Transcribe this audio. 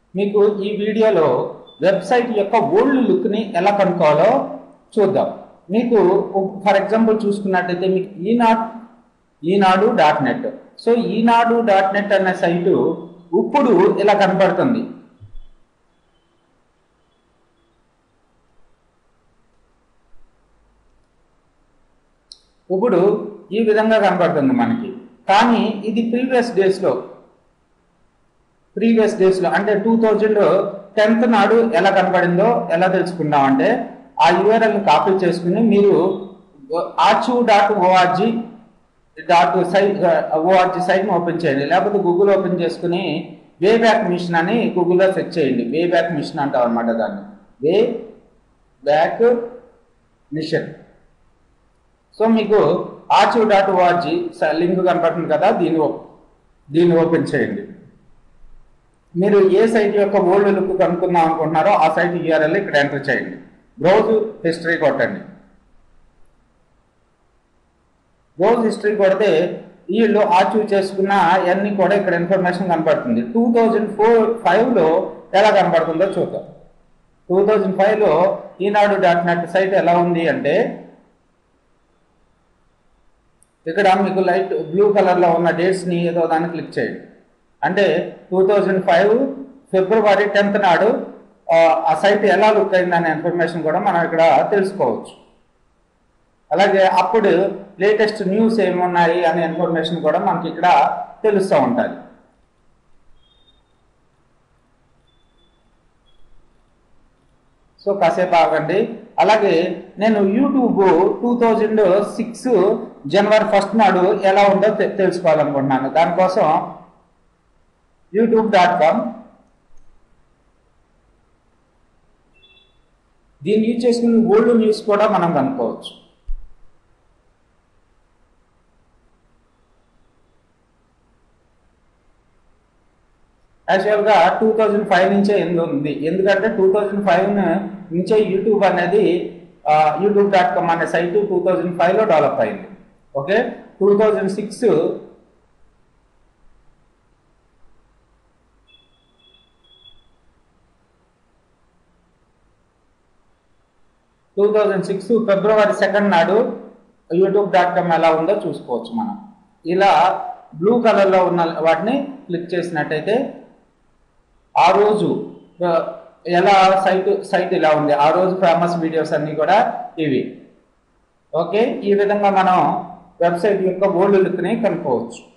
మీకు ఈ వీడియోలో వెబ్సైట్ యొక్క ఓల్డ్ లుక్ని ఎలా కనుక్కోవాలో చూద్దాం మీకు ఫర్ ఎగ్జాంపుల్ చూసుకున్నట్టయితే మీకు Eenadu Eenadu dot net so Eenadu dot net అనే సైటు ఇప్పుడు ఇలా కనపడుతుంది ఇప్పుడు ఈ విధంగా కనపడుతుంది మనకి కానీ ఇది ప్రీవియస్ డేస్లో ప్రీవియస్ డేస్లో అంటే టూ థౌజండ్ టెన్త్ నాడు ఎలా కనపడిందో ఎలా తెలుసుకుందాం అంటే ఆ యూఆర్ఎల్ని కాపీ చేసుకుని మీరు archive dot ORG dot site ORG సైట్ని ఓపెన్ చేయండి లేకపోతే గూగుల్ ఓపెన్ చేసుకుని వే బ్యాక్ మిషన్ అని గూగుల్లో సెర్చ్ చేయండి వే బ్యాక్ మిషన్ అంటాం అనమాట దాన్ని వే బ్యాక్ మిషన్ సో మీకు ఆచు డాట్ ఓఆర్జీ లింక్ కనపడుతుంది కదా దీన్ని ఓ- దీన్ని ఓపెన్ చేయండి మీరు ఏ సైట్ యొక్క ఓల్డ్ లుక్ కనుక్కుందాం అనుకుంటున్నారో ఆ సైట్ యూఆర్ఎల్ ఇక్కడ ఎంటర్ చేయండి బ్రౌజ్ హిస్టరీ కొట్టండి బ్రౌజ్ హిస్టరీ కొడితే వీళ్ళు ఆచూ చేసుకున్న అన్ని కూడా ఇక్కడ ఇన్ఫర్మేషన్ కనపడుతుంది టూ థౌజండ్ ఫోర్ ఫైవ్లో ఎలా కనపడుతుందో చూద్దాం టూ థౌజండ్ ఫైవ్లో ఈనాడు డాట్ నెట్ సైట్ ఎలా ఉంది అంటే ఇక్కడ మీకు లైట్ బ్లూ కలర్లో ఉన్న డేట్స్ని ఏదో దాన్ని క్లిక్ చేయండి అంటే two thousand five February tenth నాడు ఆ, ఆ సైట్ ఎలా లుక్ అయిందనే ఇన్ఫర్మేషన్ కూడా మనం ఇక్కడ తెలుసుకోవచ్చు అలాగే అప్పుడు లేటెస్ట్ న్యూస్ ఏమున్నాయి అనే ఇన్ఫర్మేషన్ కూడా మనకి ఇక్కడ తెలుస్తూ ఉంటుంది సో కాసేపు ఆగండి అలాగే నేను YouTube two thousand six January first నాడు ఎలా ఉందో తె- తెలుసుకోవాలనుకుంటున్నాను దానికోసం యూట్యూబ్ డాట్ కామ్ దీన్ని యూజ్ చేసుకుని ఓల్డ్ న్యూస్ కూడా మనం కనుక్కోవచ్చు యాక్చువల్గా టూ థౌజండ్ ఫైవ్ నుంచే ఎందు ఉంది ఎందుకంటే టూ థౌజండ్ ఫైవ్ నుంచే యూట్యూబ్ అనేది యూట్యూబ్ డాట్ కామ్ అనే సైట్ టూ థౌజండ్ ఫైవ్లో డెవలప్ అయింది okay two thousand six two thousand six February second నాడు యూట్యూబ్ డాట్ కామ్ ఎలా ఉందో చూసుకోవచ్చు మనం ఇలా బ్లూ కలర్లో ఉన్న వాటిని క్లిక్ చేసినట్టయితే ఆ రోజు ఆ, ఎలా సైట్ సైట్ ఇలా ఉంది ఆ రోజు ఫేమస్ వీడియోస్ అన్నీ కూడా ఇవి ఓకే ఈ విధంగా మనం వెబ్సైట్ యొక్క ఓల్డ్ లుక్ని కనుక్కోవచ్చు